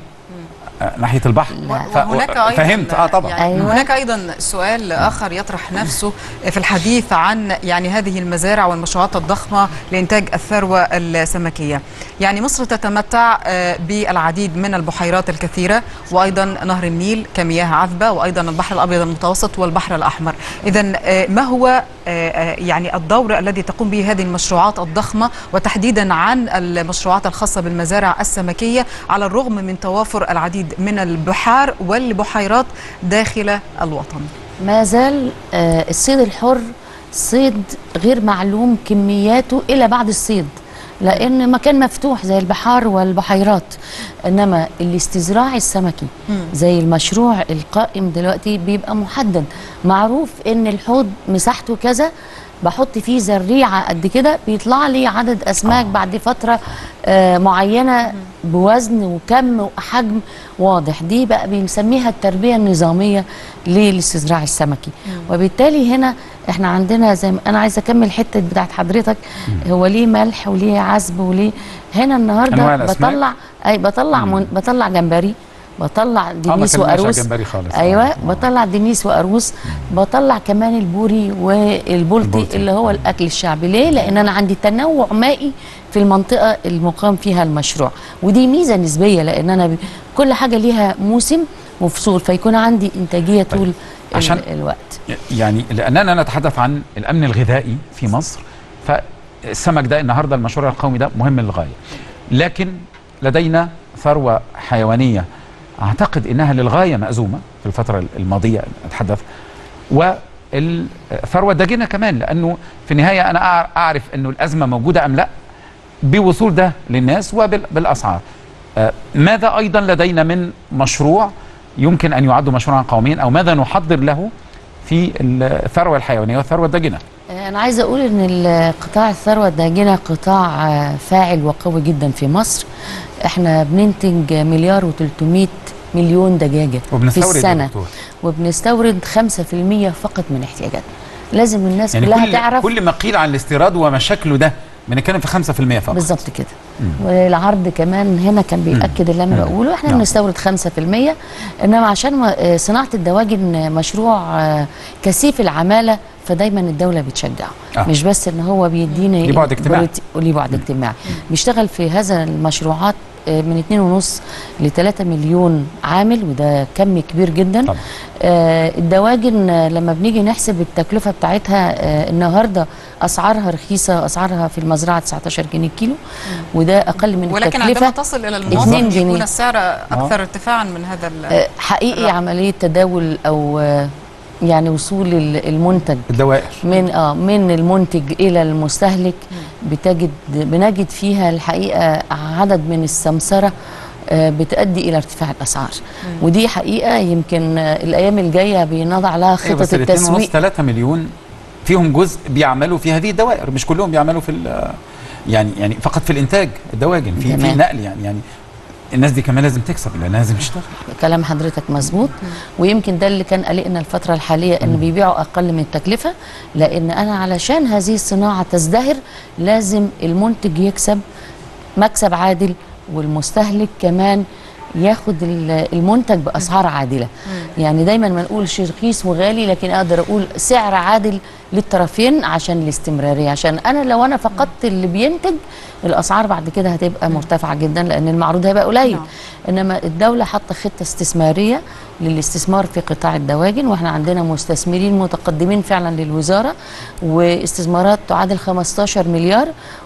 آه ناحيه البحر و- ف- وهناك ايضا فهمت اه طبعا يعني أيوة. هناك ايضا سؤال اخر يطرح نفسه في الحديث عن يعني هذه المزارع والمشروعات الضخمه لانتاج الثروه السمكيه. يعني مصر تتمتع آه، بالعديد من البحيرات الكثيره وايضا نهر النيل كمياه عذبه وايضا البحر الابيض المتوسط والبحر الاحمر. اذا ما هو آه، آه، يعني الدور الذي تقوم به هذه المشروعات الضخمه وتحديدا عن المشروعات الخاصه بالمزارع السمكيه على الرغم من توافر العديد من البحار والبحيرات داخل الوطن ما زال آه، الصيد الحر صيد غير معلوم كمياته إلا بعد الصيد لأن مكان مفتوح زي البحار والبحيرات إنما الاستزراع السمكي زي المشروع القائم دلوقتي بيبقى محدد معروف إن الحوض مساحته كذا بحط فيه زريعة قد كده بيطلع لي عدد أسماك بعد فترة آه معينة بوزن وكم وحجم واضح دي بقى بنسميها التربية النظامية للاستزراع السمكي وبالتالي هنا احنا عندنا زي ما انا عايزه اكمل الحته بتاعت حضرتك هو ليه ملح وليه عذب وليه هنا أنواع النهارده الأسماك؟ بطلع اي بطلع من بطلع جمبري بطلع دنيس كلمناش على وقاروص الجمبري خالص. ايوه آه. بطلع دنيس وقاروص بطلع كمان البوري والبلطي البلطي. اللي هو الاكل الشعبي ليه لان انا عندي تنوع مائي في المنطقه المقام فيها المشروع ودي ميزه نسبيه لان انا ب... كل حاجه ليها موسم وفصول فيكون عندي انتاجيه طول ال- عشان- الوقت يعني لاننا نتحدث عن الامن الغذائي في مصر فالسمك ده النهارده المشروع القومي ده مهم للغايه لكن لدينا ثروه حيوانيه اعتقد انها للغايه مأزومه في الفتره الماضيه نتحدث والثروه الداجنه كمان لانه في النهايه انا أع- اعرف انه الازمه موجوده ام لا بوصول ده للناس وبالاسعار آه، ماذا ايضا لدينا من مشروع يمكن ان يعد مشروعا قوميا او ماذا نحضر له في الثروه الحيوانيه والثروه الداجنه أنا عايزة أقول إن ال- قطاع الثروة الداجنة قطاع آه، فاعل وقوي جدا في مصر إحنا بننتج مليار و300 مليون دجاجة في وبنستورد يا السنة دكتور. وبنستورد 5% فقط من احتياجاتنا لازم الناس يعني كلها كل تعرف كل ما قيل عن الاستيراد ومشاكله ده بنتكلم في 5% فقط بالظبط كده والعرض كمان هنا كان بيأكد اللي انا بقوله احنا نعم. بنستورد 5% انما عشان ما- آه، صناعه الدواجن مشروع آه، كثيف العماله فدايما الدوله بتشجعه آه. مش بس ان هو بيدينا ليه بعد اجتماعي. بروتي- وليه بعد اجتماعي بيشتغل في هذا المشروعات آه، من 2.5 ل 3 مليون عامل وده كم كبير جدا طبعا. آه، الدواجن آه، لما بنيجي نحسب التكلفه بتاعتها آه، النهارده اسعارها رخيصه اسعارها في المزرعه 19 جنيه كيلو وده اقل من ولكن التكلفه عندما تصل الى اتنين المواطن جنيه. يكون السعر اكثر ارتفاعا من هذا ال- آه، حقيقي عمليه تداول او آه، يعني وصول ال- المنتج الدوائر من اه من المنتج الى المستهلك بتجد بنجد فيها الحقيقه عدد من السمسره آه، بتؤدي الى ارتفاع الاسعار ودي حقيقه يمكن آه، الايام الجايه بنضع لها أيوة خطط بس ال 2.5 التسويق 3 مليون فيهم جزء بيعملوا في هذه الدوائر مش كلهم بيعملوا في ال- يعني يعني فقط في الانتاج الدواجن في في تمام. نقل يعني يعني الناس دي كمان لازم تكسب لان لازم تشتغل كلام حضرتك مظبوط ويمكن ده اللي كان قلقنا الفتره الحاليه ان بيبيعوا اقل من التكلفه لان انا علشان هذه الصناعه تزدهر لازم المنتج يكسب مكسب عادل والمستهلك كمان ياخد ال- المنتج باسعار عادله يعني دايما ما نقولش رخيص وغالي لكن اقدر اقول سعر عادل للطرفين عشان الاستمراريه عشان انا لو انا فقدت اللي بينتج الاسعار بعد كده هتبقى مرتفعه جدا لان المعروض هيبقى قليل نعم. انما الدوله حاطه خطه استثماريه للاستثمار في قطاع الدواجن واحنا عندنا مستثمرين متقدمين فعلا للوزاره واستثمارات تعادل 15 مليار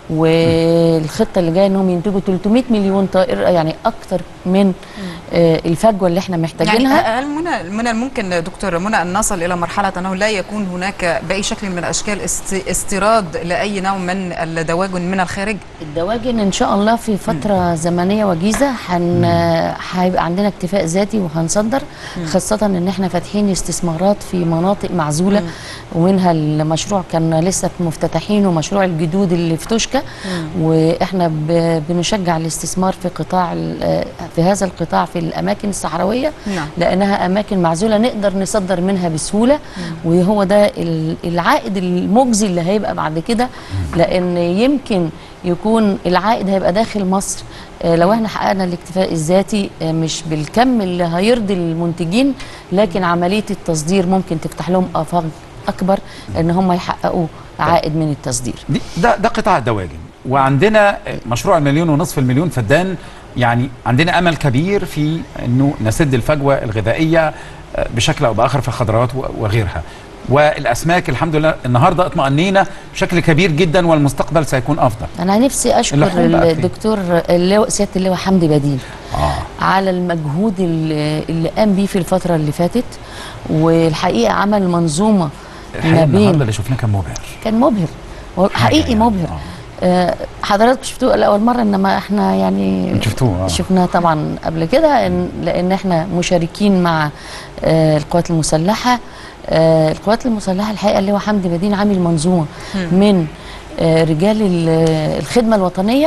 والخطه اللي جايه انهم ينتجوا 300 مليون طائر يعني اكتر من آه، الفجوه اللي احنا يعني محتاجينها هل من من الممكن دكتور منى ان نصل الى مرحله انه لا يكون هناك باي شكل من الاشكال است- استيراد لاي نوع من الدواجن من الخارج؟ الدواجن ان شاء الله في فتره زمنيه وجيزه هن هيبقى عندنا اكتفاء ذاتي وهنصدر خاصه ان احنا فاتحين استثمارات في مناطق معزوله ومنها المشروع كان لسه مفتتحينه مشروع الجدود اللي في توشكا واحنا ب- بنشجع الاستثمار في قطاع ال- في هذا القطاع في الاماكن الصحراويه نعم. لانها اماكن معزوله نقدر نصدر منها بسهوله وهو ده ال- العائد المجزي اللي هيبقى بعد كده لان يمكن يكون العائد هيبقى داخل مصر آه، لو احنا حققنا الاكتفاء الذاتي آه، مش بالكم اللي هيرضي المنتجين لكن عمليه التصدير ممكن تفتح لهم افاق اكبر ان هم يحققوا عائد من التصدير دي ده ده قطاع الدواجن وعندنا مشروع المليون ونصف المليون فدان يعني عندنا امل كبير في انه نسد الفجوه الغذائيه آه، بشكل او باخر في الخضروات و- وغيرها والاسماك الحمد لله النهارده اطمأنينا بشكل كبير جدا والمستقبل سيكون افضل انا نفسي اشكر اللحوم بقى فين؟ الدكتور اللواء سياده اللواء حمدي بدين اه على المجهود اللي, اللي قام بيه في الفتره اللي فاتت والحقيقه عمل منظومه الحقيقه ما النهارده بين اللي شفناه كان مبهر كان مبهر هو حقيقي يعني، مبهر آه حضراتكم شفتوه لاول مره انما احنا يعني شفتوه آه. شفناه طبعا قبل كده إن- لان احنا مشاركين مع آه القوات المسلحه آه القوات المسلحه الحقيقه اللي هو حمدي بدين عامل منظومه من آه رجال ال- الخدمه الوطنيه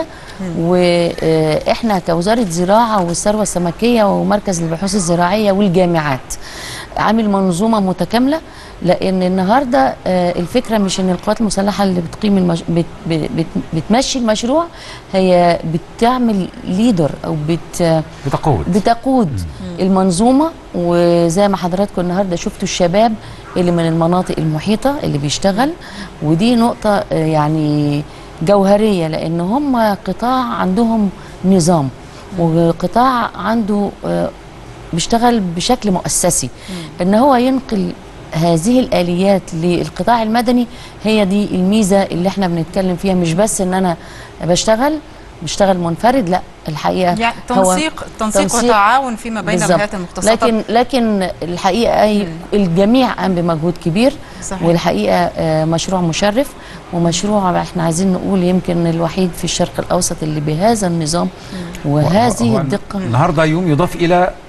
واحنا كوزاره زراعه والثروه السمكيه ومركز البحوث الزراعيه والجامعات عامل منظومه متكامله لان النهارده آه، الفكره مش ان القوات المسلحه اللي بتقيم المش... بت... بت... بت... بتمشي المشروع هي بتعمل ليدر او بت... بتقود بتقود المنظومه وزي ما حضراتكم النهارده شفتوا الشباب اللي من المناطق المحيطه اللي بيشتغل ودي نقطه آه، يعني جوهريه لان هم قطاع عندهم نظام وقطاع عنده آه، بيشتغل بشكل مؤسسي ان هو ينقل هذه الاليات للقطاع المدني هي دي الميزه اللي احنا بنتكلم فيها مش بس ان انا بشتغل بشتغل منفرد لا الحقيقه يعني هو تنسيق تنسيق تنسيق وتعاون فيما بين بالظبط. الجهات المختصه لكن لكن الحقيقه أي الجميع قام بمجهود كبير صحيح. والحقيقه آه، مشروع مشرف ومشروع احنا عايزين نقول يمكن الوحيد في الشرق الاوسط اللي بهذا النظام هو- وهذه هو الدقه النهارده يوم يضاف الى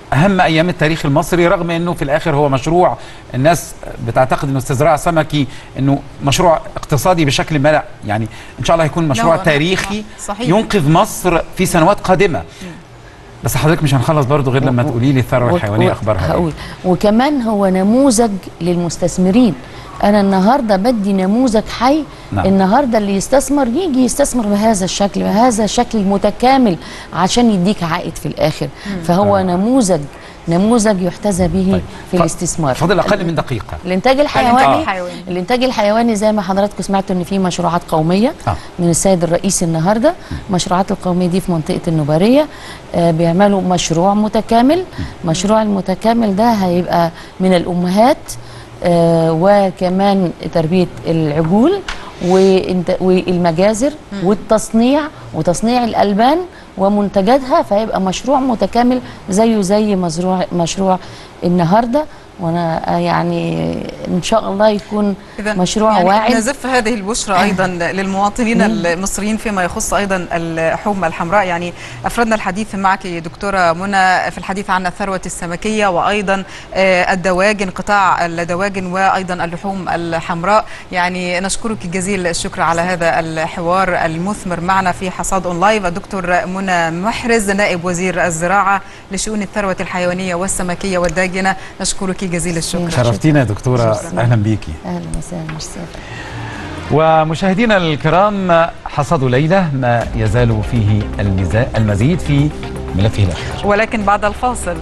اهم ايام التاريخ المصري رغم انه في الاخر هو مشروع الناس بتعتقد انه استزراع سمكي انه مشروع اقتصادي بشكل ما لا يعني ان شاء الله هيكون مشروع لا، تاريخي صحيح. ينقذ مصر في سنوات قادمه بس حضرتك مش هنخلص برضو غير لما تقولي لي الثروه و- الحيوانيه و- اخبارها إيه. هقول وكمان هو نموذج للمستثمرين انا النهارده بدي نموذج حي نعم. النهارده اللي يستثمر يجي يستثمر بهذا الشكل بهذا الشكل المتكامل عشان يديك عائد في الاخر فهو آه. نموذج نموذج يحتذى به طيب. في ف- الاستثمار فاضل اقل من دقيقه الانتاج الإنتاج الحيواني الحيواني. الانتاج الحيواني زي ما حضراتكم سمعتوا ان في مشروعات قوميه آه. من السيد الرئيس النهارده المشروعات القوميه دي في منطقه النوباريه آه بيعملوا مشروع متكامل مشروع المتكامل ده هيبقى من الامهات آه وكمان تربيه العجول وإنت- والمجازر والتصنيع وتصنيع الالبان ومنتجاتها فهيبقى مشروع متكامل زيه زي مزروع مشروع النهارده وانا آه، يعني ان شاء الله يكون إذن مشروع يعني واعد نزف هذه البشرى ايضا للمواطنين المصريين فيما يخص ايضا اللحوم الحمراء يعني افردنا الحديث معك دكتوره منى في الحديث عن الثروه السمكيه وايضا آه، الدواجن قطاع الدواجن وايضا اللحوم الحمراء يعني نشكرك جزيل الشكر على هذا الحوار المثمر معنا في حصاد اون لايف الدكتور منى محرز نائب وزير الزراعه لشؤون الثروه الحيوانيه والسمكيه والداجنه نشكرك جزيل الشكر شرفتينا يا دكتوره اهلا بيكي اهلا وسهلا ميرسي ومشاهدينا الكرام حصاد ليلة ما يزال فيه المزا- المزيد في ملفه الأخير ولكن بعد الفاصل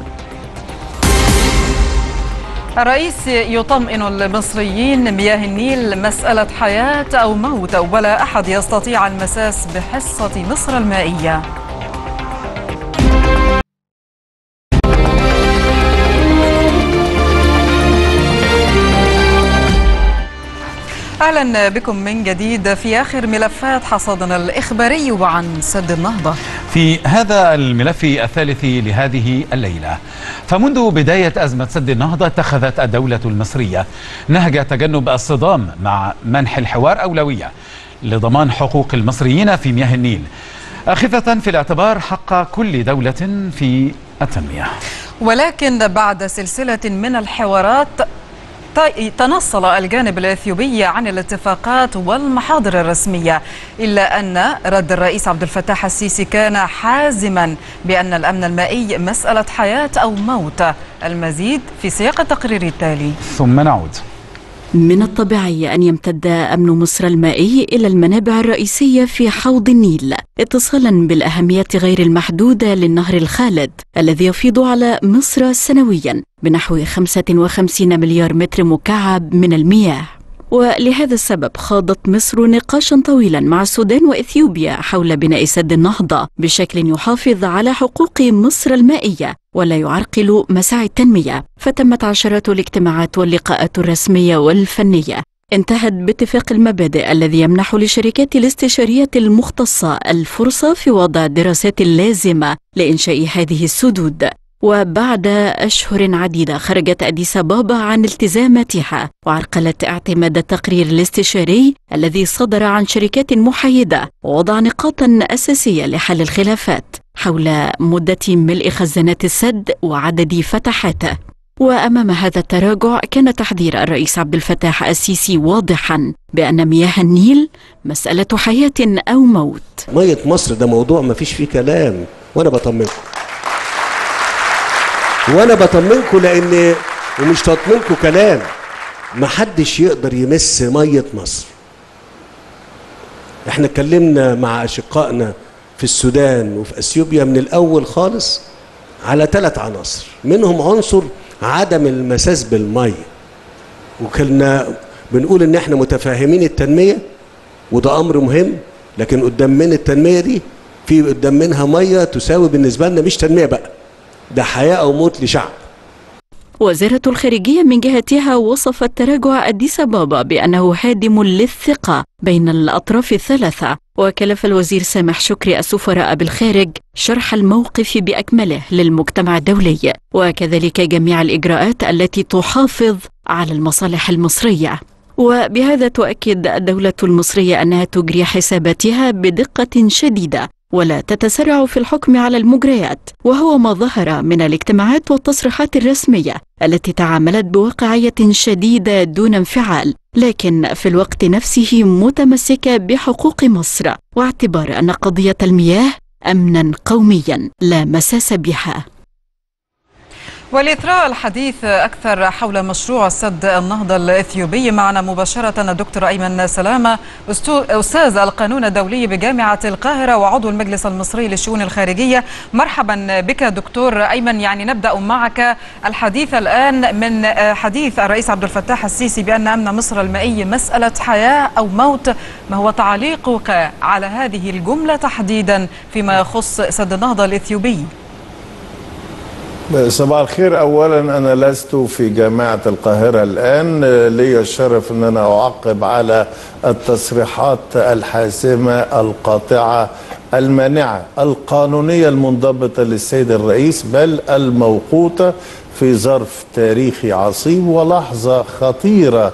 الرئيس يطمئن المصريين مياه النيل مسألة حياة أو موت ولا أحد يستطيع المساس بحصة مصر المائية أهلا بكم من جديد في آخر ملفات حصادنا الإخباري وعن سد النهضة في هذا الملف الثالث لهذه الليلة فمنذ بداية أزمة سد النهضة اتخذت الدولة المصرية نهج تجنب الصدام مع منح الحوار أولوية لضمان حقوق المصريين في مياه النيل أخذة في الاعتبار حق كل دولة في التنمية ولكن بعد سلسلة من الحوارات ت- تنصل الجانب الإثيوبي عن الاتفاقات والمحاضر الرسمية إلا أن رد الرئيس عبد الفتاح السيسي كان حازما بأن الأمن المائي مسألة حياة أو موت المزيد في سياق التقرير التالي ثم نعود من الطبيعي أن يمتد أمن مصر المائي إلى المنابع الرئيسية في حوض النيل اتصالا بالأهمية غير المحدودة للنهر الخالد الذي يفيض على مصر سنويا بنحو 55 مليار متر مكعب من المياه ولهذا السبب خاضت مصر نقاشا طويلا مع السودان واثيوبيا حول بناء سد النهضه بشكل يحافظ على حقوق مصر المائيه ولا يعرقل مساعي التنميه فتمت عشرات الاجتماعات واللقاءات الرسميه والفنيه انتهت باتفاق المبادئ الذي يمنح للشركات الاستشاريه المختصه الفرصه في وضع الدراسات اللازمه لانشاء هذه السدود وبعد أشهر عديدة خرجت أديس بابا عن التزاماتها وعرقلت اعتماد التقرير الاستشاري الذي صدر عن شركات محايدة ووضع نقاطا أساسية لحل الخلافات حول مدة ملء خزانات السد وعدد فتحاته وأمام هذا التراجع كان تحذير الرئيس عبد الفتاح السيسي واضحا بأن مياه النيل مسألة حياة أو موت ميه مصر ده موضوع ما فيش فيه كلام وانا بطمنكم وانا بطمنكم لان ومش تطمنكم كلام ما حدش يقدر يمس ميه مصر احنا اتكلمنا مع اشقائنا في السودان وفي اثيوبيا من الاول خالص على ثلاث عناصر منهم عنصر عدم المساس بالميه وكنا بنقول ان احنا متفاهمين التنميه وده امر مهم لكن قدام من التنميه دي في قدام منها ميه تساوي بالنسبه لنا مش تنميه بقى ده حياه او موت لشعب وزارة الخارجية من جهتها وصفت تراجع أديس بابا بأنه هادم للثقة بين الأطراف الثلاثة وكلف الوزير سامح شكري السفراء بالخارج شرح الموقف بأكمله للمجتمع الدولي وكذلك جميع الإجراءات التي تحافظ على المصالح المصرية وبهذا تؤكد الدولة المصرية أنها تجري حساباتها بدقة شديدة ولا تتسرع في الحكم على المجريات وهو ما ظهر من الاجتماعات والتصريحات الرسميه التي تعاملت بواقعيه شديده دون انفعال لكن في الوقت نفسه متمسكه بحقوق مصر واعتبار ان قضيه المياه امنا قوميا لا مساس بها ولإثراء الحديث أكثر حول مشروع سد النهضة الإثيوبي معنا مباشرة الدكتور أيمن سلامة أستاذ القانون الدولي بجامعة القاهرة وعضو المجلس المصري للشؤون الخارجية مرحبا بك دكتور أيمن يعني نبدأ معك الحديث الآن من حديث الرئيس عبد الفتاح السيسي بأن أمن مصر المائي مسألة حياة أو موت ما هو تعليقك على هذه الجملة تحديدا فيما يخص سد النهضة الإثيوبي صباح الخير اولا انا لست في جامعه القاهره الان لي الشرف ان انا اعقب على التصريحات الحاسمه القاطعه المانعه القانونيه المنضبطه للسيد الرئيس بل الموقوته في ظرف تاريخي عصيب ولحظه خطيره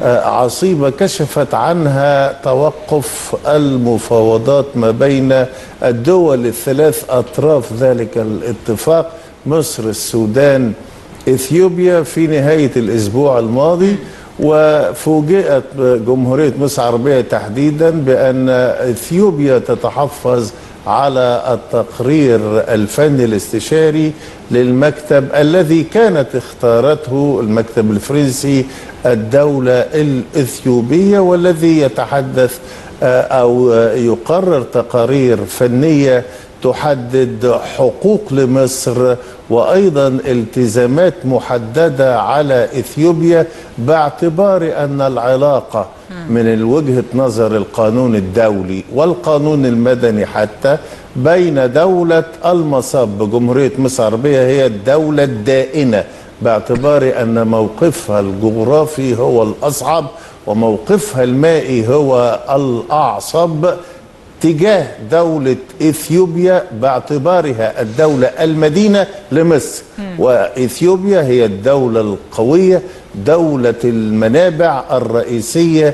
عصيبه كشفت عنها توقف المفاوضات ما بين الدول الثلاث اطراف ذلك الاتفاق مصر السودان اثيوبيا في نهايه الاسبوع الماضي وفوجئت جمهوريه مصر العربيه تحديدا بان اثيوبيا تتحفظ على التقرير الفني الاستشاري للمكتب الذي كانت اختارته المكتب الفرنسي الدوله الاثيوبيه والذي يتحدث او يقرر تقارير فنيه تحدد حقوق لمصر وايضا التزامات محدده على اثيوبيا باعتبار ان العلاقه من وجهه نظر القانون الدولي والقانون المدني حتى بين دوله المصاب بجمهوريه مصر العربيه هي الدوله الدائنه باعتبار ان موقفها الجغرافي هو الاصعب وموقفها المائي هو الاعصب تجاه دولة إثيوبيا باعتبارها الدولة المدينة لمصر وإثيوبيا هي الدولة القوية دولة المنابع الرئيسية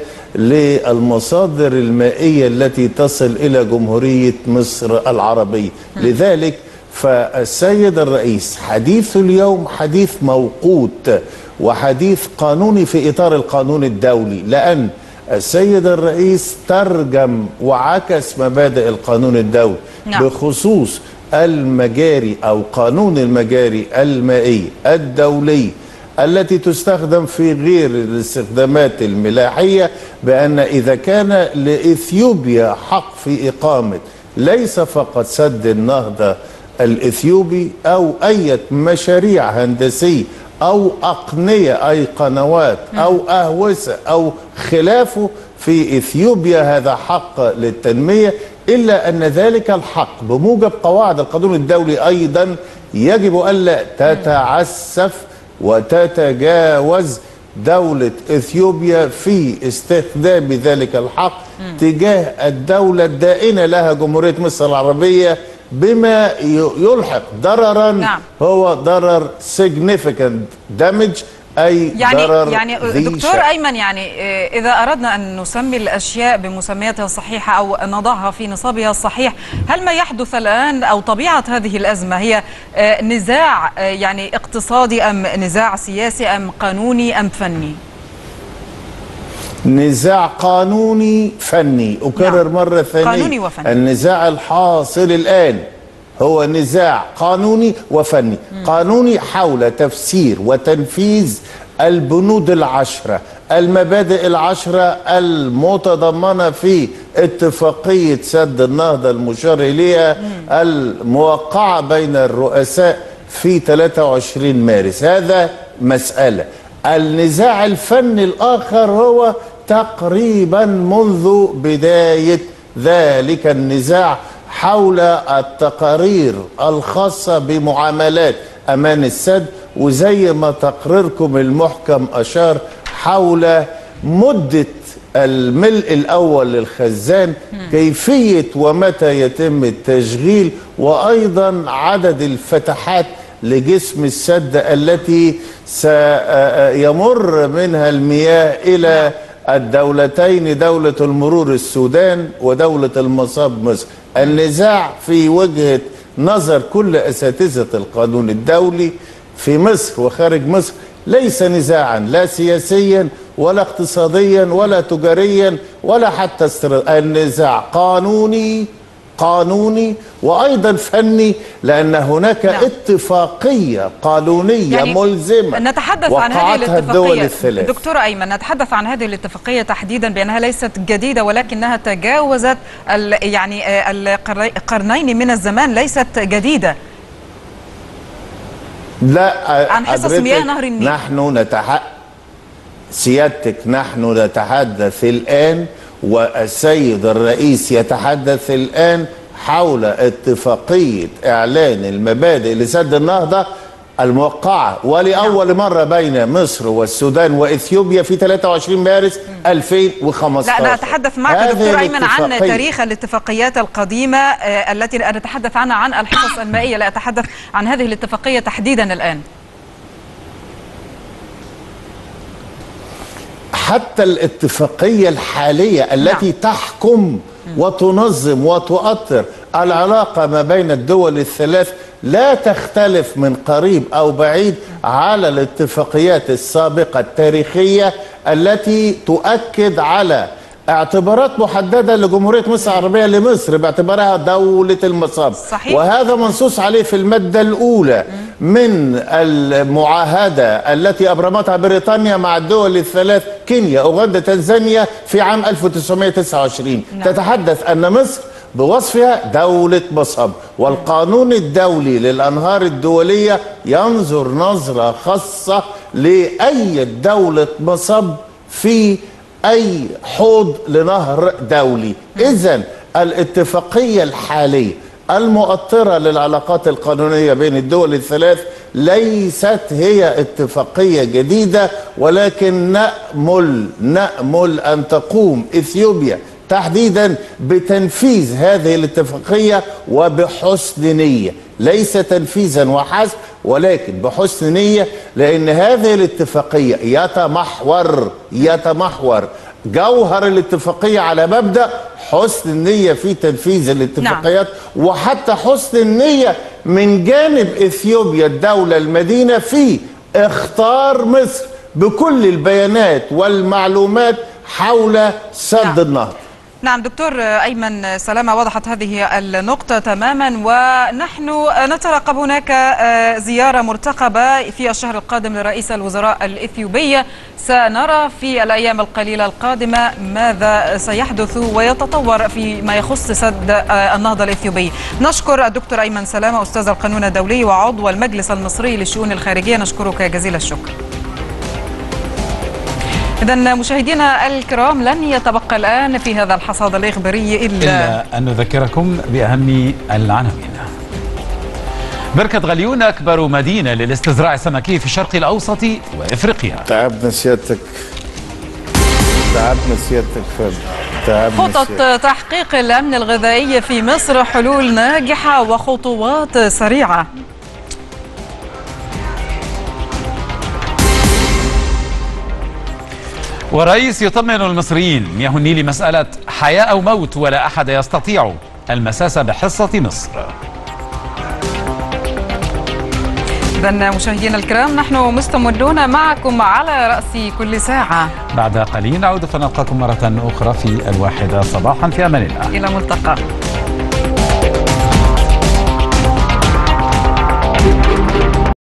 للمصادر المائية التي تصل إلى جمهورية مصر العربية لذلك فالسيد الرئيس حديث اليوم حديث موقوت وحديث قانوني في إطار القانون الدولي لأن السيد الرئيس ترجم وعكس مبادئ القانون الدولي نعم. بخصوص المجاري او قانون المجاري المائي الدولي التي تستخدم في غير الاستخدامات الملاحيه بان اذا كان لاثيوبيا حق في اقامه ليس فقط سد النهضه الاثيوبي او اي مشاريع هندسيه او اقنيه اي قنوات او اهوسه او خلافه في اثيوبيا هذا حق للتنميه الا ان ذلك الحق بموجب قواعد القانون الدولي ايضا يجب الا تتعسف وتتجاوز دوله اثيوبيا في استخدام ذلك الحق تجاه الدوله الدائنه لها جمهوريه مصر العربيه بما يلحق ضررا نعم. هو ضرر significant damage اي يعني ضرر يعني ذي دكتور شأن. ايمن يعني آه، اذا اردنا ان نسمي الاشياء بمسمياتها الصحيحه او نضعها في نصابها الصحيح هل ما يحدث الان او طبيعه هذه الازمه هي آه، نزاع آه، يعني اقتصادي ام نزاع سياسي ام قانوني ام فني نزاع قانوني فني أكرر نعم. مرة ثانية قانوني وفني. النزاع الحاصل الآن هو نزاع قانوني وفني قانوني حول تفسير وتنفيذ البنود العشرة المبادئ العشرة المتضمنة في اتفاقية سد النهضة المشار إليها الموقعة بين الرؤساء في 23 مارس هذا مسألة النزاع الفني الآخر هو تقريبا منذ بداية ذلك النزاع حول التقارير الخاصة بمعاملات أمان السد وزي ما تقريركم المحكم أشار حول مدة الملء الأول للخزان كيفية ومتى يتم التشغيل وأيضا عدد الفتحات لجسم السد التي سيمر منها المياه إلى الدولتين دولة المرور السودان ودولة المصاب مصر النزاع في وجهة نظر كل أساتذة القانون الدولي في مصر وخارج مصر ليس نزاعا لا سياسيا ولا اقتصاديا ولا تجاريا ولا حتى استر... النزاع قانوني قانوني وايضا فني لان هناك نعم. اتفاقيه قانونيه يعني ملزمه نتحدث عن هذه وقعتها الدول الاتفاقية الثلاث دكتور أيمن نتحدث عن هذه الاتفاقية تحديدا بأنها ليست جديدة ولكنها تجاوزت ال يعني آه، القر- القرنين من الزمان ليست جديدة لا عن حصص حضرتك مياه نهر النيل. نحن نتح سيادتك نحن نتحدث الآن والسيد الرئيس يتحدث الآن حول اتفاقية إعلان المبادئ لسد النهضة الموقعة ولأول مرة بين مصر والسودان وإثيوبيا في 23 مارس 2015 لا نتحدث معك هذه دكتور أيمن عن الاتفاقية تاريخ الاتفاقيات القديمة آه، التي نتحدث عنها عن الحصص المائية لا أتحدث عن هذه الاتفاقية تحديدا الآن حتى الاتفاقية الحالية التي نعم. تحكم وتنظم وتؤطر العلاقة ما بين الدول الثلاث لا تختلف من قريب أو بعيد على الاتفاقيات السابقة التاريخية التي تؤكد على اعتبارات محددة لجمهورية مصر العربية لمصر باعتبارها دولة المصاب صحيح. وهذا منصوص عليه في المادة الأولى من المعاهدة التي أبرمتها بريطانيا مع الدول الثلاث كينيا أوغندا تنزانيا في عام 1929 نعم. تتحدث أن مصر بوصفها دولة مصب والقانون الدولي للأنهار الدولية ينظر نظرة خاصة لأي دولة مصب في أي حوض لنهر دولي إذا الاتفاقية الحالية المؤطرة للعلاقات القانونية بين الدول الثلاث ليست هي اتفاقية جديدة ولكن نأمل نأمل أن تقوم إثيوبيا تحديدا بتنفيذ هذه الاتفاقية وبحسن نية ليس تنفيذا وحسب ولكن بحسن نية لأن هذه الاتفاقية يتمحور يتمحور جوهر الاتفاقية على مبدأ حسن النية في تنفيذ الاتفاقيات نعم. وحتى حسن النية من جانب إثيوبيا الدولة المدينة في اختار مصر بكل البيانات والمعلومات حول سد نعم. النهر نعم دكتور أيمن سلامة وضحت هذه النقطة تماما ونحن نترقب هناك زيارة مرتقبة في الشهر القادم لرئيس الوزراء الإثيوبية سنرى في الأيام القليلة القادمة ماذا سيحدث ويتطور فيما يخص سد النهضة الإثيوبي نشكر الدكتور أيمن سلامة أستاذ القانون الدولي وعضو المجلس المصري للشؤون الخارجية نشكرك جزيل الشكر إذا مشاهدينا الكرام لن يتبقى الآن في هذا الحصاد الإخباري إلا, إلا أن نذكركم بأهم العناوين بركة غليون أكبر مدينة للاستزراع السمكي في الشرق الأوسط وإفريقيا تعبنا سيادتك تعبنا سيادتك فندم تعبنا خطط سيادتك. تحقيق الأمن الغذائي في مصر حلول ناجحة وخطوات سريعة ورئيس يطمن المصريين مياه النيل مسألة حياة أو موت ولا أحد يستطيع المساس بحصة مصر إذا مشاهدينا الكرام نحن مستمرون معكم على رأس كل ساعة بعد قليل نعود فنلقاكم مرة أخرى في الواحدة صباحا في أمان الله إلى ملتقى